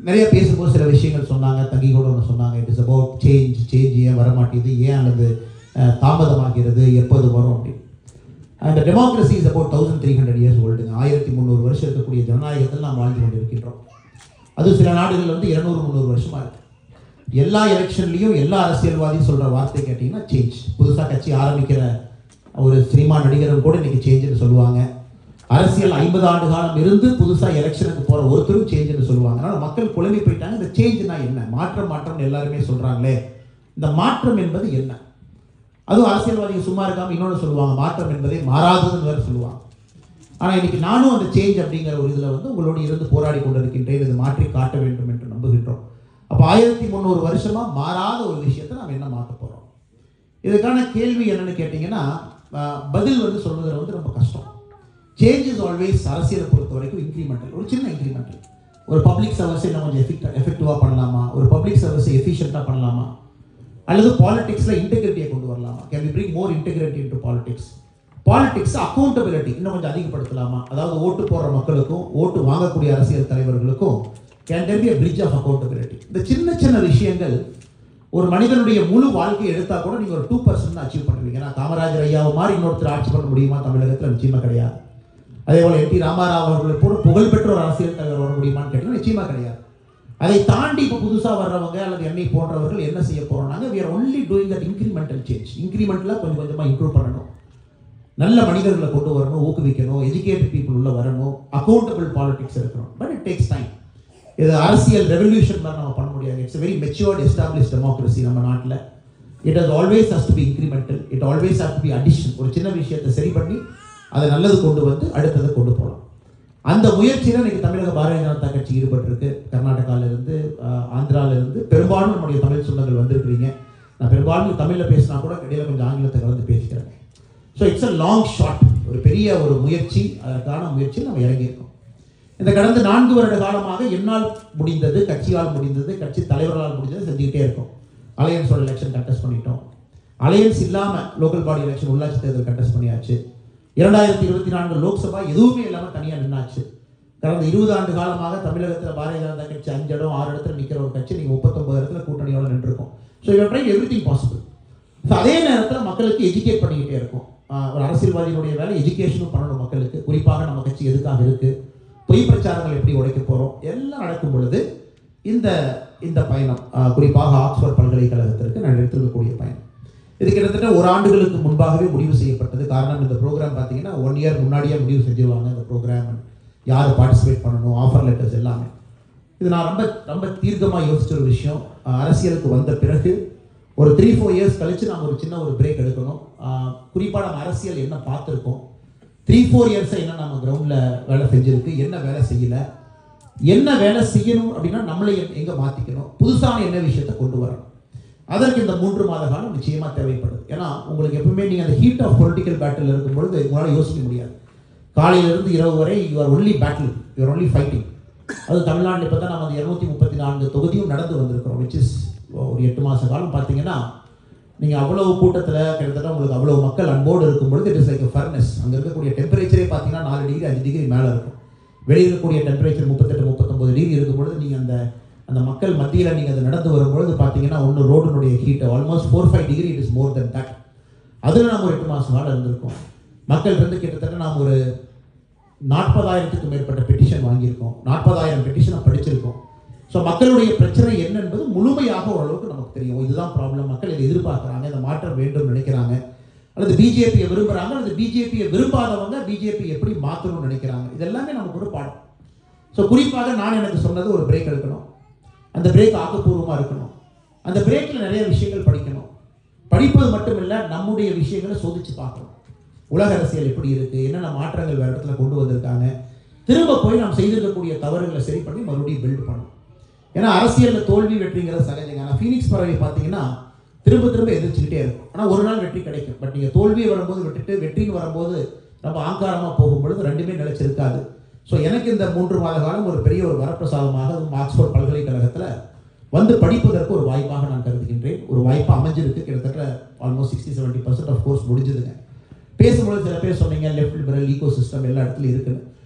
நிறைய பேசும்போது சில விஷயங்கள் சொன்னாங்க தங்கி கூட ஒன்று சொன்னாங்க it is about change change ஏன் வரமாட்டேங்குது ஏன் அல்லது அஹ், தாமதமாகிறது எப்போது வரும் அப்படின்னு அந்த democracy is about thousand three hundred years ஓல்டுங்க ஆயிரத்தி முந்நூறு வருஷம் இருக்கக்கூடிய ஜனநாயகத்தில் நாம் வாழ்ந்து கொண்டிருக்கின்றோம் அது சில நாடுகள் வந்து இருநூறு முந்நூறு வருஷமா இருக்கு எல்லா எலெக்ஷன்லையும் எல்லா அரசியல்வாதியும் சொல்ற வார்த்தை கேட்டிங்கன்னா சேஞ்ச் புதுசாக கட்சி ஆரம்பிக்கிற ஒரு சினிமா நடிகரும் கூட இன்னைக்கு சேஞ்சுன்னு சொல்லுவாங்க அரசியல் ஐம்பது ஆண்டு காலம் இருந்து புதுசாக எலெக்ஷனுக்கு போற ஒருத்தரும் சேஞ்சுன்னு சொல்லுவாங்க அதனால மக்கள் குழம்பி போயிட்டாங்க இந்த சேஞ்ச்னா என்ன மாற்றம் மாற்றம்னு எல்லாருமே சொல்றாங்களே இந்த மாற்றம் என்பது என்ன அதுவும் அரசியல்வாதிகள் சும்மா இருக்காம இன்னொன்று சொல்லுவாங்க மாற்றம் என்பதை மாறாததுன்னு வேற சொல்லுவாங்க ஆனால் இன்னைக்கு நானும் அந்த சேஞ்ச் அப்படிங்கிற ஒரு இதில் வந்து உங்களோடு இருந்து போராடி கொண்டிருக்கின்றேன் இது மாற்றி காட்ட வேண்டும் என்று நம்புகின்றோம் அப்போ ஆயிரத்தி முந்நூறு வருஷமா மாறாத ஒரு விஷயத்தை நாம் என்ன மாற்ற போகிறோம் இதுக்கான கேள்வி என்னன்னு கேட்டிங்கன்னா ஆஹ், பதில் வந்து சொல்வதில் வந்து ரொம்ப கஷ்டம் சேஞ்ச் இஸ் ஆல்வேஸ் அரசியலை பொறுத்த வரைக்கும் இன்க்ரிமெண்டல் ஒரு சின்ன இன்க்ரிமெண்டல் ஒரு பப்ளிக் சர்வீஸ் இன்னும் கொஞ்சம் எஃபெக்ட் எஃபெக்டிவாக பண்ணலாமா ஒரு பப்ளிக் சர்வீஸை எஃபிஷியண்ட்டாக பண்ணலாமா அல்லது பாலிடிக்ஸில் இன்டெகிரிட்டியை கொண்டு வரலாமா can we bring more integrity into politics politics accountability இன்னும் கொஞ்சம் அதிகப்படுத்தலாமா அதாவது ஓட்டு போடுற மக்களுக்கும் ஓட்டு வாங்கக்கூடிய அரசியல் தலைவர்களுக்கும் can there be a bridge of accountability இந்த சின்ன சின்ன விஷயங்கள் ஒரு மனிதனுடைய முழு வாழ்க்கையை எடுத்தா கூட நீங்க ஒரு டூ பர்சன்ட் அச்சீவ் பண்ணுவீங்க ஏன்னா காமராஜர் ஐயாவை மாதிரி இன்னொருத்தர் ஆட்சி பண்ண முடியுமா தமிழகத்தில் நிச்சயமா கிடையாது அதே போல என் டி ராமாராவ் அவர்களை போல புகழ்பெற்ற ஒரு அரசியல் தலைவர் வர முடியுமான்னு கேட்டீங்கன்னா நிச்சயமா கிடையாது அதை தாண்டி இப்போ புதுசா வர்றவங்க அல்லது என்னை போன்றவர்கள் என்ன செய்ய போறோம்னாங்க we are only doing that incremental change இன்க்ரிமெண்ட்ல கொஞ்சம் கொஞ்சமா இம்ப்ரூவ் பண்ணணும் நல்ல மனிதர்களை கொண்டு வரணும் ஊக்குவிக்கணும் எஜுகேட்டட் பீப்புள் உள்ள வரணும் அக்கௌண்டபிள் பாலிடிக்ஸ் இருக்கணும் பட் இட் டேக்ஸ் டைம் இது அரசியல் ரெவல்யூஷன் மாதிரி நம்ம பண்ண முடியாது it's very matured establish democracy நம்ம நாட்டில் it has always has to be incremental it always has to be addition ஒரு சின்ன விஷயத்தை சரி பண்ணி அதை நல்லது கொண்டு வந்து அடுத்ததை கொண்டு போகலாம் அந்த முயற்சியில் இன்னைக்கு தமிழக பாரதிய ஜனதா கட்சி ஈடுபட்டிருக்கு கர்நாடகால இருந்து ஆஹ், ஆந்திரால இருந்து பெரும்பாலும் நம்முடைய தமிழ் சொந்தங்கள் வந்திருக்கிறீங்க நான் பெரும்பாலும் தமிழில் பேசினா கூட இடையில கொஞ்சம் ஆங்கிலத்தை கலந்து பேசிக்கிறேன் so it's a long shot ஒரு பெரிய ஒரு முயற்சி அதற்கான முயற்சியில் நம்ம இறங்கியிருக்கோம் இந்த கடந்த நான்கு வருட காலமாக என்னால் முடிந்தது கட்சியால் முடிந்தது கட்சி தலைவர்களால் முடிந்தது செஞ்சுக்கிட்டே இருக்கோம் அலையன்ஸோட எலெக்ஷன் கண்டெஸ்ட் பண்ணிட்டோம் அலையன்ஸ் இல்லாமல் லோக்கல் பாடி எலெக்ஷன் உள்ளாட்சி தேர்தல் கண்டெஸ்ட் பண்ணியாச்சு இரண்டாயிரத்தி இருபத்தி நான்கு லோக்சபா எதுவுமே இல்லாமல் தனியாக நின்னாச்சு கடந்த இருபது ஆண்டு காலமாக தமிழகத்தில் பாரதிய ஜனதா கட்சி அஞ்சு இடம் ஆறு இடத்துல நிற்கிற ஒரு கட்சி நீங்கள் முப்பத்தொன்பது இடத்துல கூட்டணியோட நின்றுருக்கோம் so you try everything possible so அதே நேரத்தில் மக்களுக்கு எஜுகேட் பண்ணிக்கிட்டே இருக்கும் ஆஹ் ஒரு அரசியல்வாதியினுடைய வேலை எஜுகேஷனும் பண்ணணும் மக்களுக்கு குறிப்பாக நம்ம கட்சி எதுக்காக இருக்கு பொய் பிரச்சாரங்கள் எப்படி உடைக்க போகிறோம் எல்லாம் நடக்கும் பொழுது இந்த இந்த பயணம் ஆஹ் குறிப்பாக ஆக்ஸ்போர்ட் பல்கலைக்கழகத்திற்கு நான் எடுத்திருக்கக்கூடிய பயணம் இது கிட்டத்தட்ட ஒரு ஆண்டுகளுக்கு முன்பாகவே முடிவு செய்யப்பட்டது காரணம் இந்த ப்ரோக்ராம் பார்த்தீங்கன்னா ஒன் இயர் முன்னாடியே முடிவு செஞ்சுருவாங்க இந்த ப்ரோக்ராம் யார் பார்ட்டிசிபேட் பண்ணணும் ஆஃபர் லெட்டர்ஸ் எல்லாமே இது நான் ரொம்ப ரொம்ப தீர்க்கமாக யோசிச்ச ஒரு விஷயம் அஹ் அரசியலுக்கு வந்த பிறகு ஒரு த்ரீ ஃபோர் இயர்ஸ் கழிச்சு நம்ம ஒரு சின்ன ஒரு பிரேக் எடுக்கணும் குறிப்பாக நம்ம அரசியல் என்ன பார்த்துருக்கோம் த்ரீ ஃபோர் இயர்ஸை என்ன நம்ம கிரவுண்டில் வேலை செஞ்சிருக்கு என்ன வேலை செய்யல என்ன வேலை செய்யணும் அப்படின்னா நம்மளை எ- எங்க மாற்றிக்கணும் புதுசான என்ன விஷயத்தை கொண்டு வரணும் அதற்கு இந்த மூன்று மாத காலம் நிச்சயமா தேவைப்படுது ஏன்னா உங்களுக்கு எப்பவுமே நீங்க அந்த ஹீட் ஆஃப் பொலிட்டிக்கல் பேட்டில் இருக்கும் பொழுது உங்களால் யோசிக்க முடியாது காலையிலிருந்து இரவு வரை you are only battle you are only fighting அது தமிழ்நாட்டில் இப்போ தான் நம்ம அந்த இரநூத்தி முப்பத்தி நான்கு தொகுதியும் நடந்து வந்திருக்கிறோம் விச் இஸ் ஒரு எட்டு மாத காலம் பார்த்தீங்கன்னா நீங்கள் அவ்வளவு கூட்டத்தில் கிட்டத்தட்ட உங்களுக்கு அவ்வளவு மக்கள் அன்போடு இருக்கும் பொழுது இட் இஸ் லைக் ஃபர்னஸ் அங்கே இருக்கக்கூடிய டெம்பரேச்சரே பார்த்தீங்கன்னா நாலு டிகிரி அஞ்சு டிகிரி மேலே இருக்கும் வெளியே இருக்கக்கூடிய டெம்பரேச்சர் முப்பத்தெட்டு முப்பத்தொம்பது டிகிரி இருக்கும் பொழுது நீங்கள் அந்த அந்த மக்கள் மத்தியில் நீங்கள் அது நடந்து வரும்பொழுது பார்த்தீங்கன்னா ஒன்று ரோடுனுடைய heat almost four five degree it is more than that அதில் நம்ம ஒரு எட்டு மாதம் காலம் இருந்திருக்கோம் மக்கள் இருந்து கிட்டத்தட்ட நாம் ஒரு நாற்பதாயிரத்துக்கு மேற்பட்ட பெட்டிஷன் வாங்கியிருக்கோம் நாற்பதாயிரம் பெட்டிஷனை படிச்சிருக்கோம் ஸோ மக்களுடைய பிரச்சனை என்ன என்பது முழுமையாக ஓரளவுக்கு நமக்கு தெரியும் இதுதான் ப்ராப்ளம் மக்கள் இதை எதிர்பார்க்குறாங்க இந்த மாற்றம் வேண்டும் நினைக்கிறாங்க அல்லது பிஜேபியை விரும்புகிறாங்க அல்லது பிஜேபியை விரும்பாதவங்க பிஜேபி எப்படி மாற்றணும்னு நினைக்கிறாங்க இது எல்லாமே நமக்கு ஒரு பாடம் ஸோ குறிப்பாக நான் எனக்கு சொன்னது ஒரு பிரேக் எடுக்கணும் அந்த பிரேக் ஆக்கப்பூர்வமாக இருக்கணும் அந்த பிரேக்கில் நிறைய விஷயங்கள் படிக்கணும் படிப்பது மட்டும் இல்லை நம்முடைய விஷயங்களை சோதிச்சு பார்க்கணும் உலக அரசியல் எப்படி இருக்கு என்னென்ன மாற்றங்கள் வேறு இடத்துல கொண்டு வந்திருக்காங்க திரும்ப போய் நாம் செய்திருக்கக்கூடிய தவறுகளை சரி பண்ணி மறுபடியும் பில்ட் பண்ணணும் ஏன்னா அரசியலில் தோல்வி வெற்றிங்கிறது சகஜங்க ஆனால் ஃபீனிக்ஸ் பறவை பார்த்தீங்கன்னா திரும்ப திரும்ப எதிர்த்துக்கிட்டே இருக்கும் ஆனால் ஒரு நாள் வெற்றி கிடைக்கும் பட் நீங்கள் தோல்வி வரும்போது விட்டுட்டு வெற்றின்னு வரும்போது ரொம்ப ஆங்காரமாக போகும் பொழுது ரெண்டுமே நிலைச்சிருக்காது ஸோ எனக்கு இந்த மூன்று மாத காலம் ஒரு பெரிய ஒரு வரப்பிரசாதமாக அதுவும் ஆக்ஸ்போர்ட் பல்கலைக்கழகத்தில் வந்து படிப்பதற்கு ஒரு வாய்ப்பாக நான் கருதுகின்றேன் ஒரு வாய்ப்பு அமைஞ்சிருக்கு கிட்டத்தட்ட almost sixty seventy percent of course முடிஞ்சதுங்க பேசும்பொழுது சில பேர் சொன்னீங்க லெஃப்ட் லிபரல் ஈகோ சிஸ்டம் எல்லா இடத்துலையும் இருக்குன்னு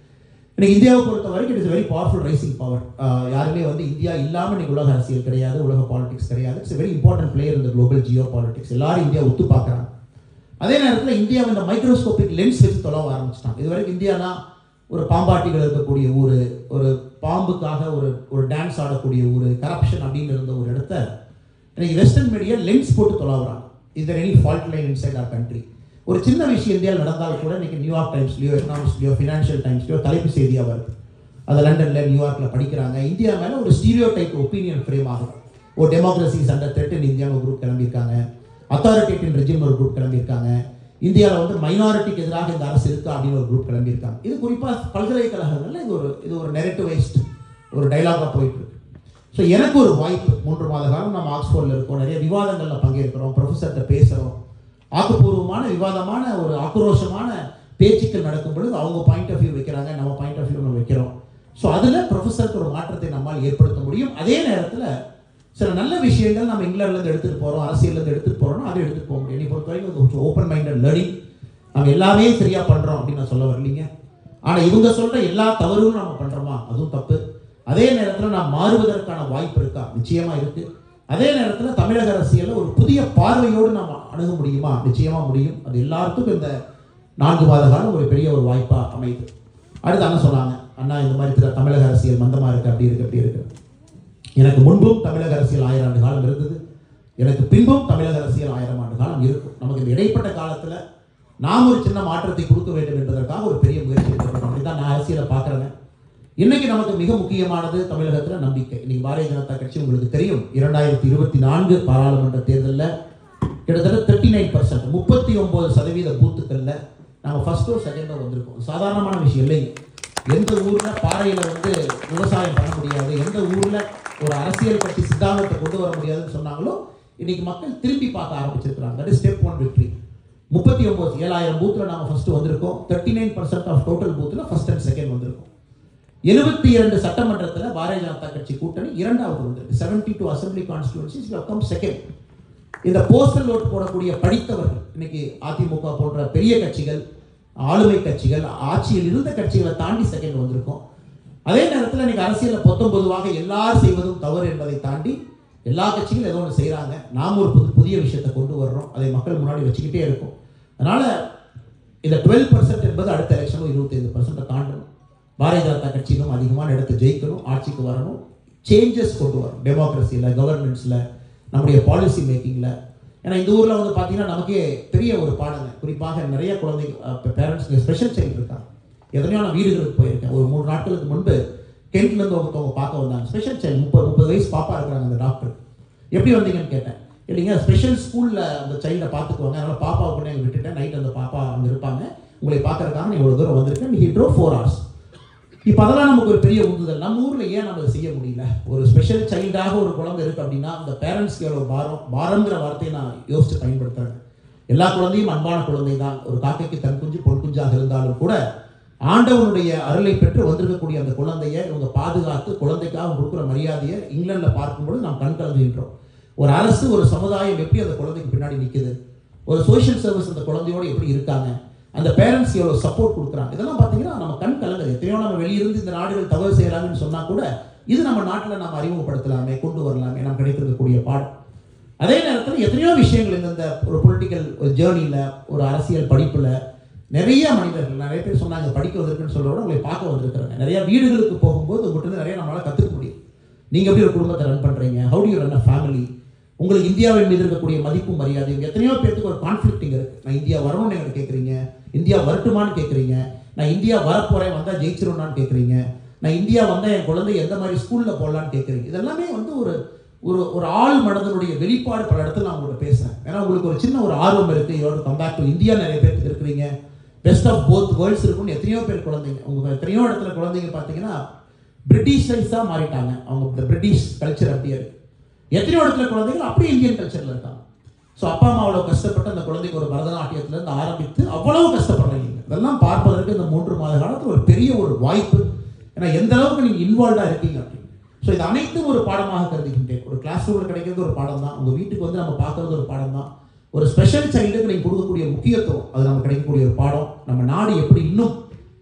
இன்னைக்கு இந்தியாவை பொறுத்த வரைக்கும் it's very powerful rising power யாருமே வந்து இந்தியா இல்லாமல் இன்னைக்கு உலக அரசியல் கிடையாது உலக பாலிடிக்ஸ் கிடையாது இட்ஸ் வெரி இம்பார்ட்டன்ட் பிளேயர் இந்த குளோபல் ஜியோ பாலிடிக்ஸ் எல்லாரும் இந்தியா ஒத்து பார்க்குறாங்க அதே நேரத்தில் இந்தியா இந்த மைக்ரோஸ்கோபிக் லென்ஸ் வச்சு தொலைவ ஆரம்பிச்சிட்டாங்க இது வரைக்கும் இந்தியானா ஒரு பாம்பாட்டிகள் இருக்கக்கூடிய ஊர் ஒரு பாம்புக்காக ஒரு ஒரு டான்ஸ் ஆடக்கூடிய ஊர் கரப்ஷன் அப்படின்னு இருந்த ஒரு இடத்த இன்னைக்கு வெஸ்டர்ன் மீடியா லென்ஸ் போட்டு தொலைவுறாங்க இது any fault line inside our country ஒரு சின்ன விஷயம் இந்தியாவில் நடந்தால் கூட இன்னைக்கு நியூயார்க் டைம்ஸ்லையோ எக்கனாமிக்ஸ்லையோ ஃபினான்ஷியல் டைம்ஸ்லையோ தலைப்பு செய்தியாக வருது அது லண்டனில் நியூயார்க்கில் படிக்கிறாங்க இந்தியா மேலே ஒரு ஸ்டீரியோ டைப் ஒப்பீனியன் ஃப்ரேம் ஆகும் ஒரு டெமோக்ரஸிஸ் அண்டர் த்ரெட் இன் இந்தியான்னு ஒரு குரூப் கிளம்பியிருக்காங்க அத்தாரிட்டேட்டிவ் ரெஜிம் ஒரு குரூப் கிளம்பியிருக்காங்க இந்தியாவில் வந்து மைனாரிட்டிக்கு எதிராக இந்த அரசு இருக்கா அப்படின்னு ஒரு குரூப் கிளம்பியிருக்காங்க இது குறிப்பாக பல்கலைக்கழகங்களில் இது ஒரு இது ஒரு நெரட்டிவைஸ்ட் ஒரு டைலாகாக போயிட்டு இருக்கு ஸோ எனக்கு ஒரு வாய்ப்பு மூன்று மாத காலம் நம்ம ஆக்ஸ்போர்டில் இருக்கோம் நிறைய விவாதங்களில் பங்கேற்கிறோம் ப்ரொஃபஸர்கிட்ட பேசுகிறோம் ஆக்கப்பூர்வமான விவாதமான ஒரு ஆக்ரோஷமான பேச்சுக்கள் நடக்கும் பொழுது அவங்க பாயிண்ட் ஆஃப் வியூ வைக்கிறாங்க நம்ம பாயிண்ட் ஆஃப் வியூ நம்ம வைக்கிறோம் ஸோ அதில் ப்ரொஃபஸருக்கு ஒரு மாற்றத்தை நம்மால் ஏற்படுத்த முடியும் அதே நேரத்தில் சில நல்ல விஷயங்கள் நம்ம இங்கிலாந்துலேருந்து எடுத்துகிட்டு போகிறோம் அரசியல்லேருந்து எடுத்துகிட்டு போகிறோம் அதை எடுத்துகிட்டு போக முடியும் என்னை பொறுத்த வரைக்கும் கொஞ்சம் ஓப்பன் மைண்டட் லேர்னிங் நம்ம எல்லாமே சரியாக பண்ணுறோம் அப்படின்னு நான் சொல்ல வரலீங்க ஆனால் இவங்க சொல்கிற எல்லா தவறுகளும் நம்ம பண்ணுறோமா அதுவும் தப்பு அதே நேரத்தில் நாம் மாறுவதற்கான வாய்ப்பு இருக்கா நிச்சயமாக இருக்குது அதே நேரத்தில் தமிழக அரசியலில் ஒரு புதிய பார்வையோடு நாம் அணுக முடியுமா நிச்சயமாக முடியும் அது எல்லாருக்கும் இந்த நான்கு மாத காலம் ஒரு பெரிய ஒரு வாய்ப்பாக அமையுது அடுத்து அண்ணா சொன்னாங்க அண்ணா இந்த மாதிரி திரு- தமிழக அரசியல் மந்தமாக இருக்குது அப்படி இருக்குது அப்படி இருக்குது எனக்கு முன்பும் தமிழக அரசியல் ஆயிரம் ஆண்டு காலம் இருந்தது எனக்கு பின்பும் தமிழக அரசியல் ஆயிரம் ஆண்டு காலம் இருக்கும் நமக்கு இந்த இடைப்பட்ட காலத்தில் நாம் ஒரு சின்ன மாற்றத்தை கொடுக்க வேண்டும் என்பதற்காக ஒரு பெரிய முயற்சி எடுக்கிறோம் அப்படிதான் நான் அரசியலை பார்க்குறேன் இன்னைக்கு நமக்கு மிக முக்கியமானது தமிழகத்தில் நம்பிக்கை இன்னைக்கு பாரதிய ஜனதா கட்சி உங்களுக்கு தெரியும் இரண்டாயிரத்தி இருபத்தி நான்கு பாராளுமன்ற தேர்தலில் கிட்டத்தட்ட தேர்ட்டி நைன் பர்சன்ட் முப்பத்தி ஒன்பது சதவீத பூத்துக்களில் நாங்கள் ஃபர்ஸ்டோ செகண்டோ வந்திருக்கோம் சாதாரணமான விஷயம் இல்லைங்க எந்த ஊரில் பாறையில் வந்து விவசாயம் பண்ண முடியாது எந்த ஊரில் ஒரு அரசியல் கட்சி சித்தாந்தத்தை கொண்டு வர முடியாதுன்னு சொன்னாங்களோ இன்னைக்கு மக்கள் திரும்பி பார்க்க ஆரம்பிச்சிருக்கிறாங்க that is step one victory முப்பத்தி ஒன்பது ஏழாயிரம் பூத்தில் நாங்கள் ஃபர்ஸ்ட் வந்திருக்கோம் thirty nine percent of total பூத்தில் ஃபர்ஸ்ட் அண்ட் செகண்ட் வந்திருக்கோம் எழுபத்தி இரண்டு சட்டமன்றத்தில் பாரதிய ஜனதா கட்சி கூட்டணி இரண்டாவது வந்திருக்கு seventy two assembly constituencies come second இந்த போஸ்டல் ஓட் போடக்கூடிய படித்தவர்கள் இன்னைக்கு அதிமுக போன்ற பெரிய கட்சிகள் ஆளுமை கட்சிகள் ஆட்சியில் இருந்த கட்சிகளை தாண்டி செகண்ட் வந்திருக்கோம் அதே நேரத்தில் இன்னைக்கு அரசியலில் பொத்தம் பொதுவாக எல்லாரும் செய்வதும் தவறு என்பதை தாண்டி எல்லா கட்சிகளும் ஏதோ ஒன்று செய்கிறாங்க நாம் ஒரு புது புதிய விஷயத்தை கொண்டு வர்றோம் அதை மக்கள் முன்னாடி வச்சுக்கிட்டே இருக்கோம் அதனால் இந்த டுவெல் பர்சன்ட் என்பது அடுத்த எலெக்ஷனும் இருபத்தைந்து பர்சன்ட்டை தாண்டணும் பாரதிய ஜனதா கட்சி இன்னும் அதிகமான இடத்தை ஜெயிக்கணும் ஆட்சிக்கு வரணும் சேஞ்சஸ் கொண்டு வரணும் டெமோக்ரஸியில் கவர்னன்ஸில் நம்முடைய பாலிசி மேக்கிங்கில் ஏன்னா இந்த ஊரில் வந்து பார்த்தீங்கன்னா நமக்கே பெரிய ஒரு பாடங்க குறிப்பாக நிறைய குழந்தைங்க பேரண்ட்ஸ் ஸ்பெஷல் சைல்டு இருக்காங்க எத்தனையோ நான் வீடுகளுக்கு போயிருக்கேன் ஒரு மூணு நாட்களுக்கு முன்பு கென்ட்லேருந்து ஒருத்தவங்க பார்க்க வந்தாங்க ஸ்பெஷல் சைல்டு முப்பது முப்பது வயசு பாப்பா இருக்கிறாங்க அந்த டாக்டர் எப்படி வந்தீங்கன்னு கேட்டேன் இல்லைங்க ஸ்பெஷல் ஸ்கூலில் அந்த சைல்டை பார்த்துக்குவாங்க அதனால் பாப்பாவை கொண்டு அங்கே விட்டுட்டேன் நைட் அந்த பாப்பா அங்கே இருப்பாங்க உங்களை பார்க்கறதுக்காக நீ இவ்வளோ தூரம் வந்திருக்கேன் நீ ட்ரோ ஃபோர் ஹவர்ஸ் இப்போ அதெல்லாம் நமக்கு ஒரு பெரிய உந்துதல் நம்ம ஊரில் ஏன் நம்ம அதை செய்ய முடியல ஒரு ஸ்பெஷல் சைல்டாக ஒரு குழந்தை இருக்கு அப்படின்னா அந்த பேரண்ட்ஸ்க்கு எவ்வளோ பாரம் பாரம்ங்கிற வார்த்தையை நான் யோசிச்சு பயன்படுத்துறேன் எல்லா குழந்தையும் அன்பான குழந்தை தான் ஒரு காக்கைக்கு தன் குஞ்சு பொன் குஞ்சாக இருந்தாலும் கூட ஆண்டவனுடைய அருளை பெற்று வந்திருக்கக்கூடிய அந்த குழந்தைய இவங்க பாதுகாத்து குழந்தைக்காக கொடுக்குற மரியாதையை இங்கிலாந்தில் பார்க்கும்பொழுது நாம் கண் கலங்குகின்றோம் ஒரு அரசு ஒரு சமுதாயம் எப்படி அந்த குழந்தைக்கு பின்னாடி நிற்குது ஒரு சோஷியல் சர்வீஸ் அந்த குழந்தையோட எப்படி இருக்காங்க அந்த பேரண்ட்ஸ் எவ்வளோ சப்போர்ட் கொடுக்குறாங்க இதெல்லாம் பார்த்தீங்கன்னா நம்ம கண் கலங்குது எத்தனையோ நம்ம வெளியிருந்து இந்த நாடுகள் தவறு செய்யலாம்னு சொன்னால் கூட இது நம்ம நாட்டில் நம்ம அறிமுகப்படுத்தலாமே கொண்டு வரலாமே நம்ம கிடைத்திருக்கக்கூடிய பாடம் அதே நேரத்தில் எத்தனையோ விஷயங்கள் இந்த இந்த ஒரு பொலிட்டிக்கல் ஒரு ஜேர்னியில் ஒரு அரசியல் படிப்பில் நிறைய மனிதர்கள் நிறைய பேர் சொன்னாங்க படிக்க வந்திருக்குன்னு சொல்ல விட உங்களை பார்க்க வந்திருக்கிறாங்க நிறைய வீடுகளுக்கு போகும்போது உங்கள்கிட்ட இருந்து நிறைய நம்மளால் கற்றுக்க முடியும் நீங்கள் எப்படி ஒரு குடும்பத்தை ரன் பண்ணுறீங்க how to run a family உங்களுக்கு இந்தியாவின் மீது இருக்கக்கூடிய மதிப்பும் மரியாதையும் எத்தனையோ பேருக்கு ஒரு கான்ஃப்ளிக்டிங் இருக்கு நான் இந்தியா வரணும்னு எங்களுக்கு கேட்குறீங்க இந்தியா வரட்டுமான்னு கேட்குறீங்க நான் இந்தியா வரப்போறேன் வந்தால் ஜெயிச்சிரும்னான்னு கேட்குறீங்க நான் இந்தியா வந்தால் என் குழந்தை எந்த மாதிரி ஸ்கூலில் போடலான்னு கேட்குறீங்க இதெல்லாமே வந்து ஒரு ஒரு ஒரு ஆள் மனதனுடைய வெளிப்பாடு பல இடத்துல நான் உங்கள்கிட்ட பேசுகிறேன் ஏன்னா உங்களுக்கு ஒரு சின்ன ஒரு ஆர்வம் இருக்குது இதோட கம்பேக் டு இந்தியா நிறைய பேருக்கு இருக்கிறீங்க பெஸ்ட் ஆஃப் போத் வேர்ல்ட்ஸ் இருக்குன்னு எத்தனையோ பேர் குழந்தைங்க உங்க எத்தனையோ இடத்துல குழந்தைங்க பார்த்தீங்கன்னா பிரிட்டிஷைஸாக மாறிட்டாங்க அவங்க இந்த பிரிட்டிஷ் கல்ச்சர் அப்படியே இருக்கு எத்தனையோ இடத்துல குழந்தைகள் அப்படியே இந்தியன் கல்ச்சரில் இருக்காங்க ஸோ அப்பா அம்மா அவ்வளோ கஷ்டப்பட்டு அந்த குழந்தைக்கு ஒரு பரதநாட்டியத்திலேருந்து ஆரம்பித்து அவ்வளவு கஷ்டப்படுறீங்க இதெல்லாம் பார்ப்பதற்கு இந்த மூன்று மாத காலத்தில் ஒரு பெரிய ஒரு வாய்ப்பு ஏன்னா எந்த அளவுக்கு நீங்கள் இன்வால்வ்டாக இருக்கீங்க அப்படின்னு ஸோ இது அனைத்தும் ஒரு பாடமாக கருதுகின்றேன் ஒரு கிளாஸ் ரூமில் கிடைக்கிறது ஒரு பாடம் தான் உங்கள் வீட்டுக்கு வந்து நம்ம பார்க்கறது ஒரு பாடம் தான் ஒரு ஸ்பெஷல் சைல்டுக்கு நீங்கள் கொடுக்கக்கூடிய முக்கியத்துவம் அது நமக்கு கிடைக்கக்கூடிய ஒரு பாடம் நம்ம நாடு எப்படி இன்னும்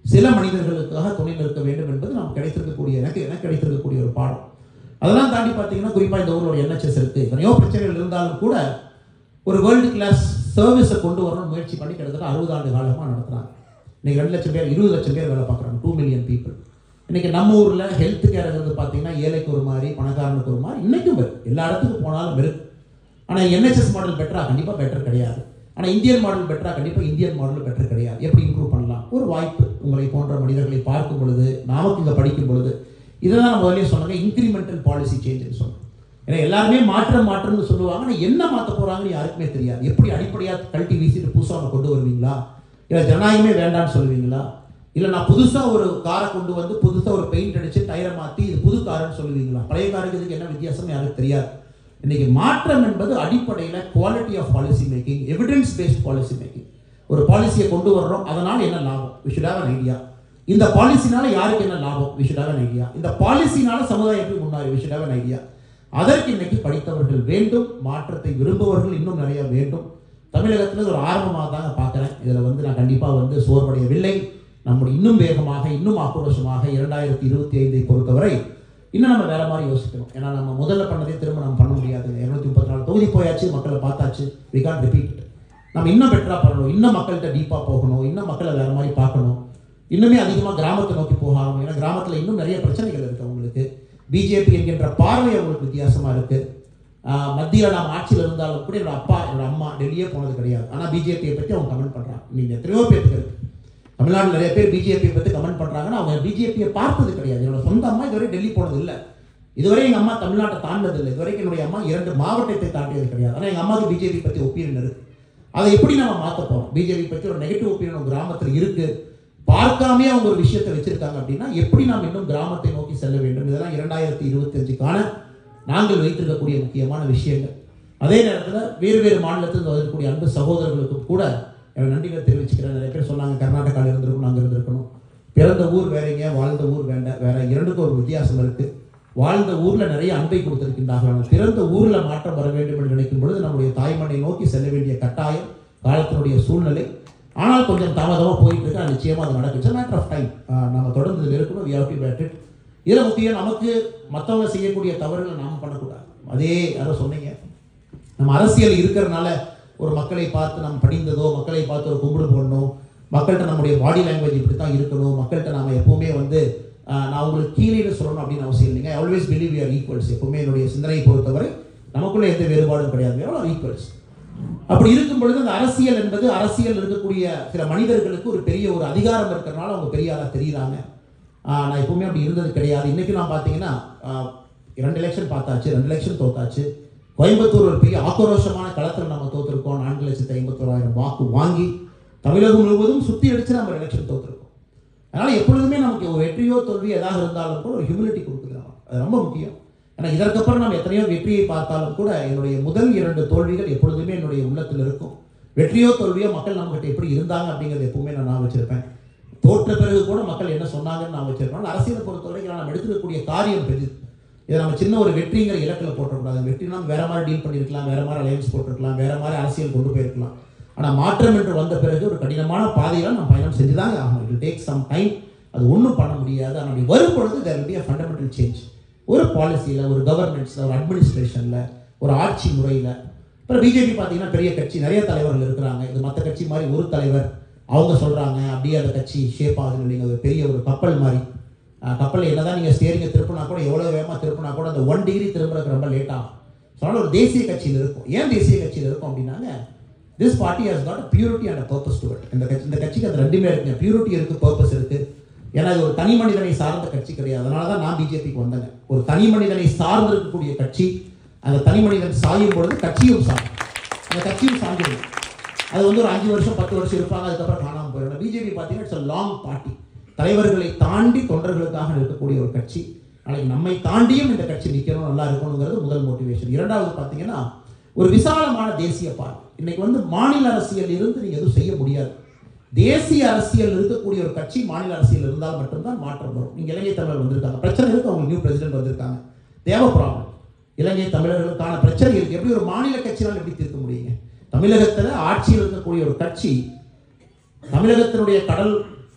சில மனிதர்களுக்காக துணை நிற்க வேண்டும் என்பது நமக்கு கிடைத்திருக்கக்கூடிய எனக்கு எனக்கு கிடைத்திருக்கக்கூடிய ஒரு பாடம் அதெல்லாம் தாண்டி பார்த்தீங்கன்னா குறிப்பாக இந்த ஊரில் ஒரு என்ஹெச்எஸ் இருக்குது எத்தனையோ பிரச்சனைகள் இருந்தாலும் கூட ஒரு வேர்ல்டு கிளாஸ் சர்வீஸை கொண்டு வரணும்னு முயற்சி பண்ணி கிட்டத்தட்ட அறுபது ஆண்டு காலமாக நடத்துகிறாங்க இன்னைக்கு ரெண்டு லட்சம் பேர் இருபது லட்சம் பேர் வேலை பார்க்குறாங்க டூ மில்லியன் பீப்புள் இன்னைக்கு நம்ம ஊரில் ஹெல்த் கேர்ங்கிறது பார்த்தீங்கன்னா ஏழைக்கு ஒரு மாதிரி பணக்காரனுக்கு ஒரு மாதிரி இன்னைக்கும் இருக்கு எல்லா இடத்துக்கும் போனாலும் இருக்கு ஆனால் என்ஹெச்எஸ் மாடல் பெட்டரா கண்டிப்பாக பெட்டர் கிடையாது ஆனால் இந்தியன் மாடல் பெட்டரா கண்டிப்பாக இந்தியன் மாடல் பெட்டர் கிடையாது எப்படி இம்ப்ரூவ் பண்ணலாம் ஒரு வாய்ப்பு உங்களை போன்ற மனிதர்களை பார்க்கும் பொழுது நாமக்கு இங்கே படிக்கும் பொழுது இதை தான் நான் முதலே சொன்னாங்க இன்க்ரிமெண்டல் பாலிசி சேஞ்சுன்னு சொன்னேன் ஏன்னா எல்லாருமே மாற்றம் மாற்றம்னு சொல்லுவாங்க ஆனால் என்ன மாற்ற போகிறாங்கன்னு யாருக்குமே தெரியாது எப்படி அடிப்படையாக கழட்டி வீசிட்டு புதுசாக ஒன்று கொண்டு வருவீங்களா இல்லை ஜனநாயகமே வேண்டாம்னு சொல்லுவீங்களா இல்லை நான் புதுசாக ஒரு காரை கொண்டு வந்து புதுசாக ஒரு பெயிண்ட் அடித்து டயரை மாற்றி இது புது காருன்னு சொல்லுவீங்களா பழைய காருக்கு இதுக்கு என்ன வித்தியாசம் யாருக்கு தெரியாது இன்னைக்கு மாற்றம் என்பது அடிப்படையில் quality of policy making evidence based policy making ஒரு பாலிசியை கொண்டு வர்றோம் அதனால் என்ன லாபம் வி ஷுட் ஹேவ் ஐடியா இந்த பாலிசினால யாருக்கு என்ன லாபம் வி ஷுட் ஹேவ் ஐடியா இந்த பாலிசினால சமுதாயம் எப்படி முன்னாடி வி ஷுட் ஹேவ் ஐடியா அதற்கு இன்னைக்கு படித்தவர்கள் வேண்டும் மாற்றத்தை விரும்புபவர்கள் இன்னும் நிறைய வேண்டும் தமிழகத்தில் ஒரு ஆரம்பமாக தாங்க பார்க்குறேன் இதில் வந்து நான் கண்டிப்பாக வந்து சோர்வடையவில்லை நம்முடைய இன்னும் வேகமாக இன்னும் ஆக்ரோஷமாக இரண்டாயிரத்தி இருபத்தி ஐந்தை பொறுத்தவரை இன்னும் நம்ம வேற மாதிரி யோசிக்கணும் ஏன்னா நம்ம முதல்ல பண்ணதே திரும்ப நம்ம பண்ண முடியாது இருநூத்தி முப்பத்தி நாலு தொகுதி போயாச்சு மக்களை பார்த்தாச்சு வி கான் ரிப்பீட் நம்ம இன்னும் பெட்டராக பண்ணணும் இன்னும் மக்கள்கிட்ட டீப்பாக போகணும் இன்னும் மக்களை வேற மாதிரி பார்க்கணும் இன்னுமே அதிகமாக கிராமத்தை நோக்கி போகணும் ஏன்னா கிராமத்தில் இன்னும் நிறைய பிரச்சனைகள் இருக்கு அவங்களுக்கு பிஜேபி என்கின்ற பார்வை அவங்களுக்கு வித்தியாசமாக இருக்கு மத்தியில் நாம் ஆட்சியில் இருந்தாலும் கூட என்னோட அப்பா என்னோட அம்மா டெல்லியே போனது கிடையாது ஆனால் பிஜேபியை பற்றி அவங்க கமெண்ட் பண்ணுறாங்க நீங்கள் எத்தனையோ பேருக்கு இருக்கு தமிழ்நாட்டில் நிறைய பேர் பிஜேபியை பற்றி கமெண்ட் பண்ணுறாங்கன்னா அவங்க பிஜேபியை பார்த்தது கிடையாது என்னோட சொந்த அம்மா இதுவரை டெல்லி போனது இல்லை இதுவரை எங்கள் அம்மா தமிழ்நாட்டை தாண்டது இல்லை இதுவரைக்கும் என்னுடைய அம்மா இரண்டு மாவட்டத்தை தாண்டியது கிடையாது ஆனால் எங்கள் அம்மாவுக்கு பிஜேபி பற்றி ஒப்பீனியன் இருக்கு அதை எப்படி நம்ம மாற்ற போகிறோம் பிஜேபி பற்றி ஒரு நெகட்டிவ் ஒப்பீனியன் கிராமத்தில் இருக்கு பார்க்காமே அவங்க ஒரு விஷயத்தை வச்சிருக்காங்க அப்படின்னா எப்படி நாம் இன்னும் கிராமத்தை நோக்கி செல்ல வேண்டும் இதெல்லாம் இரண்டாயிரத்தி இருபத்தஞ்சுக்கான நாங்கள் வைத்திருக்கக்கூடிய முக்கியமான விஷயங்கள் அதே நேரத்தில் வேறு வேறு மாநிலத்தில் வரக்கூடிய அன்பு சகோதரர்களுக்கும் கூட எனக்கு நன்றிகளை தெரிவிச்சுக்கிறேன் நிறைய பேர் சொன்னாங்க கர்நாடகாவில் இருந்திருக்கணும் அங்கே இருந்திருக்கணும் பிறந்த ஊர் வேறங்க வாழ்ந்த ஊர் வேண்ட வேற இரண்டுக்கும் ஒரு வித்தியாசம் இருக்கு வாழ்ந்த ஊர்ல நிறைய அன்பை கொடுத்திருக்கின்றார்கள் ஆனால் பிறந்த ஊர்ல மாற்றம் வர வேண்டும் என்று நினைக்கும் பொழுது நம்முடைய தாய்மண்ணை நோக்கி செல்ல வேண்டிய கட்டாயம் காலத்தினுடைய சூழ்நிலை ஆனால் கொஞ்சம் தாமதமாக போயிட்டு இருக்கு அது நிச்சயமா அது நடக்குச்சு மேட்டர் ஆஃப் டைம் நம்ம தொடர்ந்து இதில் இருக்கணும் we have to bat it இதில் முக்கியம் நமக்கு மற்றவங்க செய்யக்கூடிய தவறுகளை நாம் பண்ணக்கூடாது அதே யாரோ சொன்னீங்க நம்ம அரசியல் இருக்கிறதுனால ஒரு மக்களை பார்த்து நம்ம படிந்ததோ மக்களை பார்த்து ஒரு கும்பிடு போடணும் மக்கள்கிட்ட நம்முடைய பாடி லாங்குவேஜ் இப்படி தான் இருக்கணும் மக்கள்கிட்ட நாம எப்பவுமே வந்து ஆஹ், நான் உங்களுக்கு கீழே சொல்லணும் அப்படின்னு அவசியம் இல்லைங்க ஆல்வேஸ் பிலீவ் யூஆர் ஈக்குவல்ஸ் எப்பவுமே என்னுடைய சிந்தனையை பொறுத்தவரை நமக்குள்ள எந்த வேறுபாடும் கிடையாது எவ்வளோ ஈக்குவல்ஸ் அப்படி இருக்கும் பொழுது அந்த அரசியல் என்பது அரசியல் இருக்கக்கூடிய சில மனிதர்களுக்கு ஒரு பெரிய ஒரு அதிகாரம் இருக்கிறனால அவங்க பெரிய ஆளா தெரியுறாங்க ஆஹ், நான் எப்பவுமே அப்படி இருந்தது கிடையாது இன்னைக்கு நான் பார்த்தீங்கன்னா ஆஹ், ரெண்டு எலெக்ஷன் பார்த்தாச்சு ரெண்டு எலெக்ஷன் தோத்தாச்சு கோயம்புத்தூர் ஒரு பெரிய ஆக்ரோஷமான களத்தில் நம்ம தோத்திருக்கோம் நான்கு லட்சத்தி ஐம்பத்தோராயிரம் வாக்கு வாங்கி தமிழகம் முழுவதும் சுத்தி அடிச்சு நம்ம எலெக்ஷன் தோத்திருக்கோம் அதனால எப்பொழுதுமே நமக்கு ஒரு வெற்றியோ தோல்வி எதாக இருந்தாலும் கூட ஒரு ஹியூமிலிட்டி கொடுக்குது நமக்கு. அது ரொம்ப முக்கியம் ஏன்னா இதற்கப்புறம் நம்ம எத்தனையோ வெற்றியை பார்த்தாலும் கூட என்னுடைய முதல் இரண்டு தோல்விகள் எப்பொழுதுமே என்னுடைய உள்ளத்தில் இருக்கும் வெற்றியோ தோல்வியோ மக்கள் நம்மகிட்ட எப்படி இருந்தாங்க அப்படிங்கிறது எப்பவுமே நான் நான் வச்சிருப்பேன் தோற்ற பிறகு கூட மக்கள் என்ன சொன்னாங்கன்னு நான் வச்சிருப்பேன் ஆனா அரசியலை பொறுத்தவரைக்கும் நம்ம எடுத்துக்கக்கூடிய காரியம் பெரிது இதை நம்ம சின்ன ஒரு வெற்றிங்கிற இலக்கில் போட்டக்கூடாது வெற்றினா வேற மாதிரி டீல் பண்ணியிருக்கலாம் வேற மாதிரி அலையன்ஸ் போட்டிருக்கலாம் வேற மாதிரி அரசியல் கொண்டு போயிருக்கலாம் ஆனால் மாற்றம் என்று வந்த பிறகு ஒரு கடினமான பாதையில் நம்ம பயணம் செஞ்சுதாங்க ஆகணும் இட் டேக் சம் டைம் அது ஒன்றும் பண்ண முடியாது ஆனால் அப்படி வரும் பொழுது there will be a fundamental change ஒரு பாலிசியில் ஒரு கவர்னன்ஸில் ஒரு அட்மினிஸ்ட்ரேஷனில் ஒரு ஆட்சி முறையில் அப்புறம் பிஜேபி பார்த்தீங்கன்னா பெரிய கட்சி நிறைய தலைவர்கள் இருக்கிறாங்க இது மற்ற கட்சி மாதிரி ஒரு தலைவர் அவங்க சொல்கிறாங்க அப்படியே அந்த கட்சி ஷேப் ஆகுதுன்னு இல்லைங்க ஒரு பெரிய ஒரு கப்பல் மாதிரி அஹ், கப்பல் என்னதான் நீங்கள் ஸ்டேரிங்கை திருப்பினா கூட எவ்வளோ வேகமாக திருப்பினா கூட அந்த ஒன் டிகிரி திரும்புறதுக்கு ரொம்ப லேட் ஆகும் ஸோ அதனால ஒரு தேசிய கட்சியில் இருக்கும் ஏன் தேசிய கட்சியில் இருக்கும் அப்படின்னாங்க this party has got purity and purpose to it இந்த கட்சி இந்த கட்சிக்கு அது ரெண்டுமே இருக்குங்க பியூரிட்டி இருக்கு பர்பஸ் இருக்கு ஏன்னா இது ஒரு தனி மனிதனை சார்ந்த கட்சி கிடையாது அதனால தான் நான் பிஜேபிக்கு வந்தேங்க ஒரு தனி மனிதனை சார்ந்து இருக்கக்கூடிய கட்சி அந்த தனி மனிதன் சாயும் பொழுது கட்சியும் சாயும் அந்த கட்சியும் சாஞ்சிடும் அது வந்து ஒரு அஞ்சு வருஷம் பத்து வருஷம் இருப்பாங்க அதுக்கப்புறம் காணாமல் போயிடும் பிஜேபி பார்த்தீங்கன்னா இட்ஸ் லாங் பார்ட்டி தலைவர்களை தாண்டி தொண்டர்களுக்காக இருக்கக்கூடிய ஒரு கட்சி நாளைக்கு நம்மை தாண்டியும் இந்த கட்சி நிற்கணும் நல்லா இருக்கணுங்கிறது முதல் மோட்டிவேஷன் இரண்டாவது பார்த்தீங்கன்னா ஒரு விசாலமான தேசிய பார்வை இன்னைக்கு வந்து மாநில அரசியல் இருந்து நீங்க எதுவும் செய்ய முடியாது தேசிய அரசியல் இருக்கக்கூடிய ஒரு கட்சி மாநில அரசியல் இருந்தால் மட்டும்தான் மாற்றம் வரும் நீங்க இலங்கை தமிழர் வந்திருக்காங்க பிரச்சனை இருக்கு அவங்க நியூ பிரசிடென்ட் வந்திருக்காங்க தேவ ப்ராப்ளம் இலங்கை தமிழர்களுக்கான பிரச்சனை இருக்கு எப்படி ஒரு மாநில கட்சினால் எப்படி தீர்க்க முடியுங்க தமிழகத்துல ஆட்சியில் இருக்கக்கூடிய ஒரு கட்சி தமிழகத்தினுடைய கடல்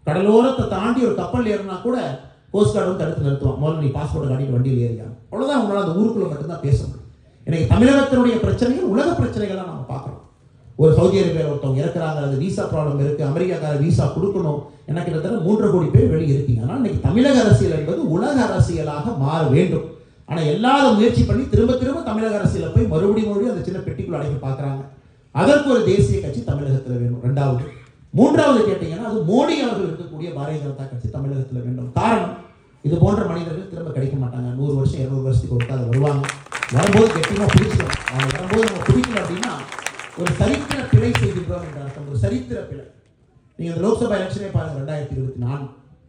கடலோரத்தை தாண்டி ஒரு கப்பல் ஏறினா கூட கோஸ்ட் கார்டு வந்து தடுத்து நிறுத்துவான் முதல்ல நீ பாஸ்போர்ட் காட்டிட்டு வண்டியில் ஏறியா அவ்வளோதான் உங்களால் அந்த ஊருக்குள்ள மட்டும்தான் பேச முடியும் இன்னைக்கு தமிழகத்தினுடைய பிரச்சனைகள் உலக பிரச்சனைகளை நம்ம பார்க்குறோம் ஒரு சவுதி அரேபியாவில் ஒருத்தவங்க இறக்குறாங்க அது விசா ப்ராப்ளம் இருக்கு அமெரிக்காக்கார விசா கொடுக்கணும் எனக்கு கிட்டத்தட்ட மூன்று கோடி பேர் வெளியே இருக்கீங்க அதனால் இன்னைக்கு தமிழக அரசியல் என்பது உலக அரசியலாக மாற வேண்டும் ஆனால் எல்லாத முயற்சி பண்ணி திரும்ப திரும்ப தமிழக அரசியலை போய் மறுபடியும் மறுபடியும் அந்த சின்ன பெட்டிக்குள்ள அடைக்க பார்க்குறாங்க அதற்கு ஒரு தேசிய கட்சி தமிழகத்தில் வேணும் ரெண்டாவது மூன்றாவது கேட்டீங்கன்னா அது மோடி அவர்கள் இருக்கக்கூடிய பாரதிய ஜனதா கட்சி தமிழகத்தில் வேண்டும் காரணம் இது போன்ற மனிதர்கள் திரும்ப கிடைக்க மாட்டாங்க நூறு வருஷம் இருநூறு வருஷத்துக்கு ஒருக்கா அது வருவாங்க வரும்போது கெட்டியமாக பிடிச்சிடும் அவங்க வரும்போது நம்ம பிடிக்கல அப்படின்னா ஒரு சரித்திர பிழை செய்கின்றோம் என்ற அர்த்தம் ஒரு சரித்திர பிழை நீங்க இந்த லோக்சபா எலெக்ஷனே பாருங்க ரெண்டாயிரத்தி இருபத்தி நாலு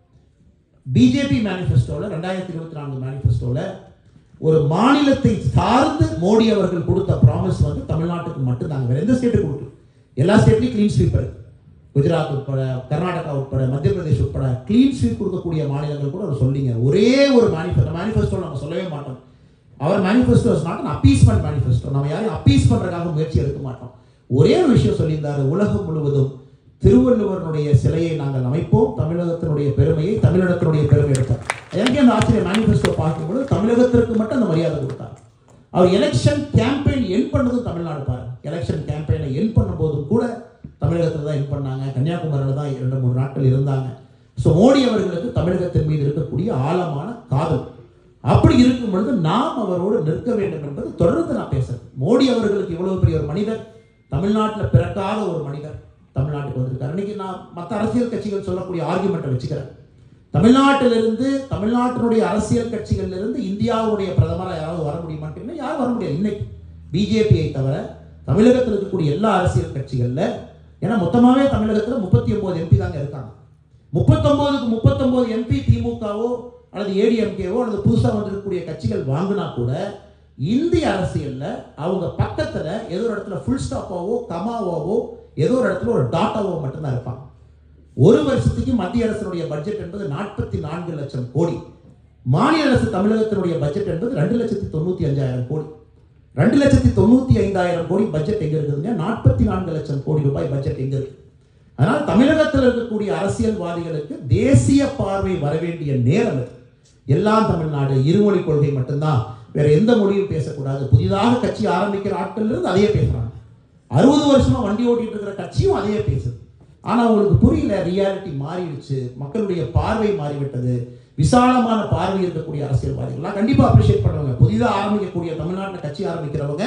பிஜேபி மேனிஃபெஸ்டோவில் ரெண்டாயிரத்தி இருபத்தி நான்கு மேனிஃபெஸ்டோவில் ஒரு மாநிலத்தை சார்ந்து மோடி அவர்கள் கொடுத்த ப்ராமிஸ் வந்து தமிழ்நாட்டுக்கு மட்டும்தாங்க வேற எந்த ஸ்டேட்டுக்கு கொடுக்கல எல்லா ஸ்டேட்லையும் க்ளீன் ஸ்வீப் இருக்கு குஜராத் உட்பட கர்நாடகா உட்பட மத்திய பிரதேஷ் உட்பட க்ளீன் ஸ்வீப் கொடுக்கக்கூடிய மாநிலங்கள் கூட அவர் சொல்லிங்க ஒரே ஒரு மேனிஃபெஸ்டோ மேனிஃபெஸ்டோ நம்ம சொல்லவே மாட்டோம் our manifesto is not appeasement manifesto நம்ம யாரையும் அப்பீஸ் பண்றதுக்காக முயற்சி எடுக்க மாட்டோம் ஒரே ஒரு விஷயம் சொல்லியிருந்தாரு உலகம் முழுவதும் திருவள்ளுவருடைய சிலையை நாங்கள் அமைப்போம் தமிழகத்தினுடைய பெருமையை தமிழகத்தினுடைய பெருமை எடுப்போம் எனக்கு அந்த ஆச்சரிய மேனிஃபெஸ்டோ பார்க்கும்போது தமிழகத்திற்கு மட்டும் அந்த மரியாதை கொடுத்தார் அவர் எலெக்ஷன் கேம்பெயின் என் பண்ணதும் தமிழ்நாடு பாரு எலெக்ஷன் கேம்பெயினை என் பண்ணும்போதும் கூட தமிழகத்தில் தான் என் பண்ணாங்க கன்னியாகுமரியில் தான் இரண்டு மூணு நாட்கள் இருந்தாங்க ஸோ மோடி அவர்களுக்கு தமிழகத்தின் மீது இருக்கக்கூடிய ஆழமான காதல் அப்படி இருக்கும் பொழுது நாம் அவரோடு நிற்க வேண்டும் என்பது தொடர்ந்து நான் பேசுறேன் மோடி அவர்களுக்கு இவ்வளவு பெரிய ஒரு மனிதர் தமிழ்நாட்டில் பிறக்காத ஒரு மனிதர் தமிழ்நாட்டுக்கு வந்திருக்காரு இன்னைக்கு நான் மற்ற அரசியல் கட்சிகள் சொல்லக்கூடிய ஆர்குமெண்ட்டை வச்சுக்கிறேன் தமிழ்நாட்டிலிருந்து தமிழ்நாட்டினுடைய அரசியல் கட்சிகள்ல இருந்து இந்தியாவுடைய பிரதமராக யாராவது வர முடியுமான்னு யாரும் வர முடியாது இன்னைக்கு பிஜேபியை தவிர தமிழகத்தில் இருக்கக்கூடிய எல்லா அரசியல் கட்சிகள்ல ஏன்னா மொத்தமாவே தமிழகத்தில் முப்பத்தி ஒன்பது எம்பி தாங்க இருக்காங்க முப்பத்தொன்பதுக்கு முப்பத்தொன்பது எம்பி திமுகவோ அல்லது ஏடிஎம்கேவோ அல்லது புதுசாக வந்திருக்கக்கூடிய கட்சிகள் வாங்கினா கூட இந்திய அரசியல்ல அவங்க பக்கத்துல ஏதோ ஒரு இடத்துல ஃபுல் ஸ்டாப்பாவோ கமாவாவோ ஏதோ ஒரு இடத்துல ஒரு டாட்டாவோ மட்டும்தான் இருப்பாங்க ஒரு வருஷத்துக்கு மத்திய அரசினுடைய பட்ஜெட் என்பது நாற்பத்தி நான்கு லட்சம் கோடி மாநில அரசு தமிழகத்தினுடைய பட்ஜெட் என்பது ரெண்டு லட்சத்தி தொண்ணூத்தி அஞ்சாயிரம் கோடி ரெண்டு லட்சத்தி தொண்ணூத்தி ஐந்தாயிரம் கோடி பட்ஜெட் எங்க இருக்குதுங்க நாற்பத்தி நான்கு லட்சம் கோடி ரூபாய் பட்ஜெட் எங்க இருக்கு அதனால் தமிழகத்தில் இருக்கக்கூடிய அரசியல்வாதிகளுக்கு தேசிய பார்வை வர வேண்டிய நேரம் இது எல்லாம் தமிழ்நாடு இருமொழி கொள்கை மட்டும்தான் வேற எந்த மொழியும் பேசக்கூடாது புதிதாக கட்சி ஆரம்பிக்கிற ஆட்கள் இருந்து அதையே பேசுறாங்க அறுபது வருஷமா வண்டி ஓட்டிட்டு இருக்கிற கட்சியும் அதையே பேசுது ஆனா உங்களுக்கு புரியல ரியாலிட்டி மாறிடுச்சு மக்களுடைய பார்வை மாறிவிட்டது விசாலமான பார்வை இருக்கக்கூடிய அரசியல்வாதிகள்லாம் கண்டிப்பா அப்ரிஷியேட் பண்ணுவாங்க புதிதாக ஆரம்பிக்கக்கூடிய தமிழ்நாட்டில் கட்சி ஆரம்பிக்கிறவங்க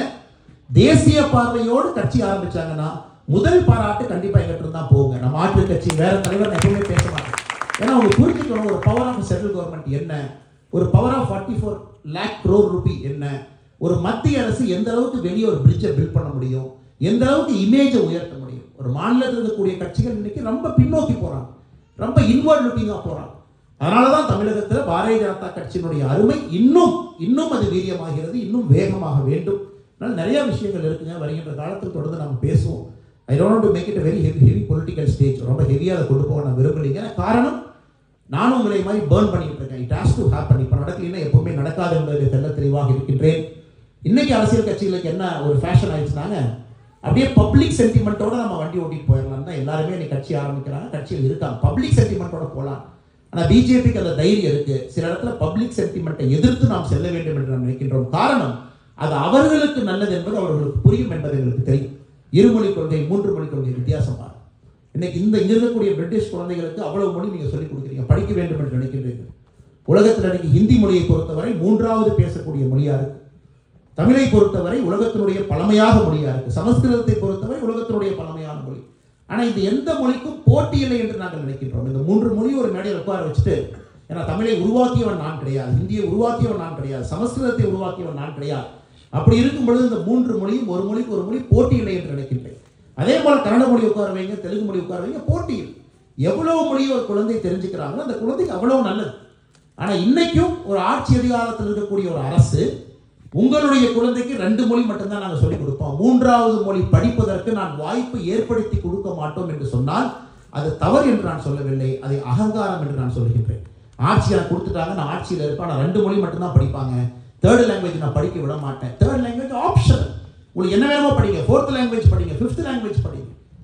தேசிய பார்வையோடு கட்சி ஆரம்பிச்சாங்கன்னா முதல் பாராட்டு கண்டிப்பா எங்கிட்ட தான் போகுங்க நம்ம மாற்று கட்சி வேற தலைவர் நான் எப்பவுமே பேச மாட்டேன் ஏன்னா அவங்க புரிஞ்சுக்கணும் ஒரு பவர் ஆஃப் சென்ட்ரல் கவர்மெண்ட் என்ன ஒரு power of forty four lakh crore rupee என்ன ஒரு மத்திய அரசு எந்த அளவுக்கு வெளியே ஒரு பிரிட்ஜை பில்ட் பண்ண முடியும் எந்த அளவுக்கு இமேஜை உயர்த்த முடியும் ஒரு மாநிலத்தில் இருக்கக்கூடிய கட்சிகள் இன்னைக்கு ரொம்ப பின்னோக்கி போறாங்க ரொம்ப இன்வர்ட் லுக்கிங்காக போறாங்க அதனால தான் தமிழகத்தில் பாரதிய ஜனதா கட்சியினுடைய அருமை இன்னும் இன்னும் அது வீரியமாகிறது இன்னும் வேகமாக வேண்டும் அதனால நிறைய விஷயங்கள் இருக்குங்க வருகின்ற காலத்தில் தொடர்ந்து நம்ம பேசுவோம் I don't to make it very heavy heavy political stage ரொம்ப ஹெவியாக அதை கொண்டு போக நான் விரும்பலைங்க காரணம் நானும் உங்களை மாதிரி பேர்ன் பண்ணிட்டு இருக்கேன் இட் ஹாஸ் டு ஹேப்பன் இப்போ நடக்கலைன்னா எப்பவுமே நடக்காது என்பதில் தெல்ல தெளிவாக இருக்கின்றேன் இன்னைக்கு அரசியல் கட்சிகளுக்கு என்ன ஒரு ஃபேஷன் ஆயிடுச்சுனாங்க அப்படியே பப்ளிக் சென்டிமெண்ட்டோட நம்ம வண்டி ஓட்டிட்டு போயிடலாம் தான் எல்லாருமே இன்னைக்கு கட்சி ஆரம்பிக்கிறாங்க கட்சியில் இருக்காங்க பப்ளிக் சென்டிமெண்ட்டோட போகலாம் ஆனால் பிஜேபிக்கு அந்த தைரியம் இருக்கு சில இடத்துல பப்ளிக் சென்டிமெண்ட்டை எதிர்த்து நாம் செல்ல வேண்டும் என்று நாம் நினைக்கின்றோம் காரணம் அது அவர்களுக்கு நல்லது என்பது அவர்களுக்கு புரியும் என்பது எங்களுக்கு தெரியும் இருமொழி கொள்கை மூன்று மொழி கொள்கை வித்தியாசமா இன்னைக்கு இந்த இங்க இருக்கக்கூடிய பிரிட்டிஷ் குழந்தைகளுக்கு அவ்வளவு மொழி நீங்க சொல்லிக் கொடுக்குறீங்க படிக்க வேண்டும் என்று நினைக்கின்றீர்கள் உலகத்தில் இன்னைக்கு ஹிந்தி மொழியை பொறுத்தவரை மூன்றாவது பேசக்கூடிய மொழியா இருக்கு தமிழை பொறுத்தவரை உலகத்தினுடைய பழமையாக மொழியா இருக்கு சமஸ்கிருதத்தை பொறுத்தவரை உலகத்தினுடைய பழமையான மொழி ஆனா இது எந்த மொழிக்கும் போட்டி இல்லை என்று நாங்கள் நினைக்கின்றோம் இந்த மூன்று மொழி ஒரு மேடையில் உட்கார வச்சுட்டு ஏன்னா தமிழை உருவாக்கியவன் நான் கிடையாது ஹிந்தியை உருவாக்கியவன் நான் கிடையாது சமஸ்கிருதத்தை உருவாக்கியவன் நான் கிடையாது அப்படி இருக்கும் பொழுது இந்த மூன்று மொழியும் ஒரு மொழிக்கு ஒரு மொழி போட்டி இல்லை என்று நினைக்கின்றேன் அதே போல கன்னட மொழி உட்கார வைங்க தெலுங்கு மொழி உட்கார வைங்க போட்டி இல்லை எவ்வளவு மொழி ஒரு குழந்தை தெரிஞ்சுக்கிறாங்களோ அந்த குழந்தைக்கு அவ்வளவு நல்லது ஆனா இன்னைக்கும் ஒரு ஆட்சி அதிகாரத்தில் இருக்கக்கூடிய ஒரு அரசு உங்களுடைய குழந்தைக்கு ரெண்டு மொழி மட்டும்தான் நாங்கள் சொல்லிக் கொடுப்போம் மூன்றாவது மொழி படிப்பதற்கு நான் வாய்ப்பு ஏற்படுத்தி கொடுக்க மாட்டோம் என்று சொன்னால் அது தவறு என்று நான் சொல்லவில்லை அதை அகங்காரம் என்று நான் சொல்கின்றேன் ஆட்சி எனக்கு கொடுத்துட்டாங்க நான் ஆட்சியில் இருப்பேன் நான் ரெண்டு மொழி மட்டும்தான் படிப்பாங்க தேர்ட் லாங்குவேஜ் நான் படிக்க விட மாட்டேன் தேர்ட் லாங்குவேஜ் ஆப்ஷனல் உங்களுக்கு என்ன வேணுமோ படிங்க ஃபோர்த் லாங்குவேஜ் படிங்க ஃபிஃப்த் லாங்குவேஜ் படிங்க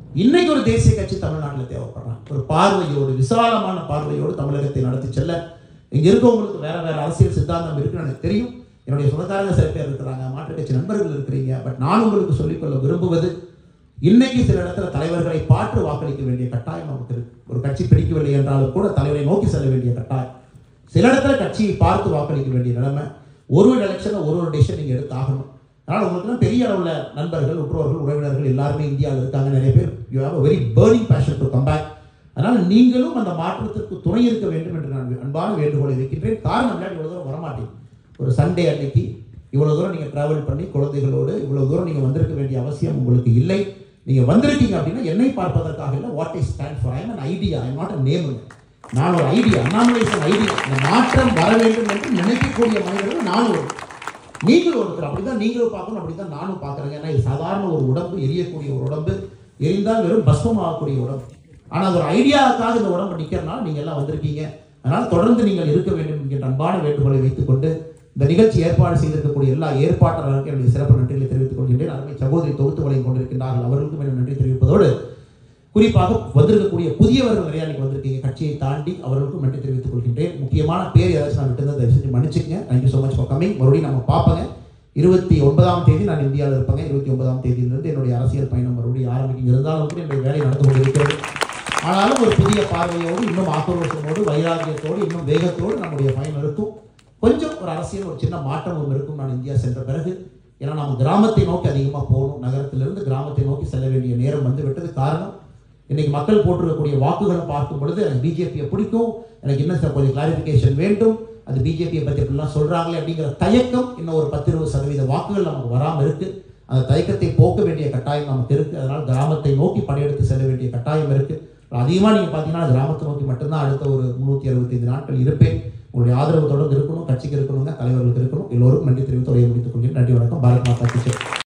இன்னைக்கு ஒரு தேசிய கட்சி தமிழ்நாட்டில் தேவைப்படுறாங்க ஒரு பார்வையோடு விசாலமான பார்வையோடு தமிழகத்தை நடத்தி செல்ல இங்க இருக்கவங்களுக்கு வேற வேற அரசியல் சித்தாந்தம் இருக்குன்னு எனக்கு தெரியும் என்னுடைய சொந்தக்காரங்க சில பேர் இருக்கிறாங்க மாற்றுக் கட்சி நண்பர்கள் இருக்கிறீங்க பட் நான் உங்களுக்கு சொல்லிக்கொள்ள விரும்புவது இன்னைக்கு சில இடத்துல தலைவர்களை பார்த்து வாக்களிக்க வேண்டிய கட்டாயம் நமக்கு இருக்கு ஒரு கட்சி பிடிக்கவில்லை என்றாலும் கூட தலைவரை நோக்கி செல்ல வேண்டிய கட்டாயம் சில இடத்துல கட்சியை பார்த்து வாக்களிக்க வேண்டிய நிலைமை ஒரு ஒரு எலெக்ஷனில் ஒரு ஒரு டிசிஷன் நீங்கள் எடுத்தாகணும் அதனால் உங்களுக்கு பெரிய அளவில் நண்பர்கள் உற்றோர்கள் உறவினர்கள் எல்லாருமே இந்தியாவில் இருக்காங்க நிறைய பேர் you have a very burning passion to come back அதனால் நீங்களும் அந்த மாற்றத்திற்கு துணை இருக்க வேண்டும் என்று நான் அன்பான வேண்டுகோளை வைக்கின்றேன் காரணம் இல்லாட்டி இவ்வளோ தூரம் வரமாட்டேன் ஒரு சண்டே அன்னைக்கு இவ்வளோ தூரம் நீங்கள் ட்ராவல் பண்ணி குழந்தைகளோடு இவ்வளோ தூரம் நீங்கள் வந்திருக்க வேண்டிய அவசியம் உங்களுக்கு இல்லை நீங்கள் வந்திருக்கீங்க அப்படின்னா என்னை பார்ப்பதற்காக இல்லை what is stand for I'm an idea I not a name நான் ஒரு ஐடியா அண்ணாமலை ஐடியா இந்த மாற்றம் வர வேண்டும் என்று நினைக்கக்கூடிய மனிதர்கள் நான் ஒரு நீங்கள் ஒருத்தர் அப்படிதான் நீங்களும் பார்க்கணும் அப்படிதான் நானும் பார்க்குறேங்க ஏன்னா இது சாதாரண ஒரு உடம்பு எரியக்கூடிய ஒரு உடம்பு எரிந்தால் வெறும் பஸ்மம் ஆகக்கூடிய உடம்பு ஆனால் அது ஒரு ஐடியாவுக்காக இந்த உடம்பு நிற்கிறனால நீங்கள் எல்லாம் வந்திருக்கீங்க அதனால் தொடர்ந்து நீங்கள் இருக்க வேண்டும் என்கின்ற அன்பான வேண்டுகோளை வைத்துக்கொண்டு இந்த நிகழ்ச்சி ஏற்பாடு செய்திருக்கக்கூடிய எல்லா ஏற்பாட்டாளர்களுக்கும் என்னுடைய சிறப்பு நன்றிகளை தெரிவித்துக் கொள்கின்றேன் அருமை சகோதரி தொகுத்து வழங்கி கொண்டிருக்கின்றார்கள் அவர்களுக்கும் என்னுடைய நன்றி தெரிவிப்பதோடு குறிப்பாக வந்திருக்கக்கூடிய புதியவர்கள் நிறையா இன்னைக்கு வந்திருக்கீங்க கட்சியை தாண்டி அவர்களுக்கும் நன்றி தெரிவித்துக் கொள்கின்றேன் முக்கியமான பேர் ஏதாச்சும் நான் விட்டு தயவு செஞ்சு மன்னிச்சுக்கங்க thank you so much for coming மறுபடியும் நம்ம பார்ப்போங்க இருபத்தி ஒன்பதாம் தேதி நான் இந்தியாவில் இருப்பேங்க இருபத்தி ஒன்பதாம் தேதியிலிருந்து என்னுடைய அரசியல் பயணம் மறுபடியும் ஆரம்பிக்கும் இருந்தாலும் கூட என்னுடைய வேலை நடந்து கொண்டிருக்கிறது ஆனாலும் ஒரு புதிய பார்வையோடு இன்னும் ஆக்ரோஷமோடு வைராகியத்தோடு இன்னும் வேகத்தோடு நம்முடைய பயணம் இருக்கும் கொஞ்சம் ஒரு அரசியல் ஒரு சின்ன மாற்றமும் இருக்கும் நான் இந்தியா சென்ற பிறகு ஏன்னா நம்ம கிராமத்தை நோக்கி அதிகமாக போகணும் நகரத்திலிருந்து கிராமத்தை நோக்கி செல்ல வேண்டிய நேரம் வந்து விட்டது காரணம் இன்னைக்கு மக்கள் போட்டிருக்கக்கூடிய வாக்குகளை பார்க்கும் பொழுது எனக்கு பிஜேபியை பிடிக்கும் எனக்கு இன்னும் சில கொஞ்சம் கிளாரிஃபிகேஷன் வேண்டும் அது பிஜேபியை பற்றி இப்படிலாம் சொல்கிறாங்களே அப்படிங்கிற தயக்கம் இன்னும் ஒரு பத்து இருபது சதவீத வாக்குகள் நமக்கு வராமல் இருக்கு அந்த தயக்கத்தை போக்க வேண்டிய கட்டாயம் நமக்கு இருக்கு அதனால் கிராமத்தை நோக்கி படையெடுத்து செல்ல வேண்டிய கட்டாயம் இருக்கு அதிகமாக நீங்கள் பார்த்தீங்கன்னா கிராமத்தை நோக்கி மட்டும்தான் அடுத்த ஒரு முந்நூற்றி அறுபத்தைந்து நாட்கள் இருப்பேன் உங்களுடைய ஆதரவு தொடர்ந்து இருக்கணும் கட்சிக்கு இருக்கணுங்க தலைவர்களுக்கு இருக்கணும் எல்லோருக்கும் நன்றி தெரிவித்து உரையை முடித்துக் கொள்கிறேன் நன்றி வணக்கம் பாரத் மாதா கிச்சன்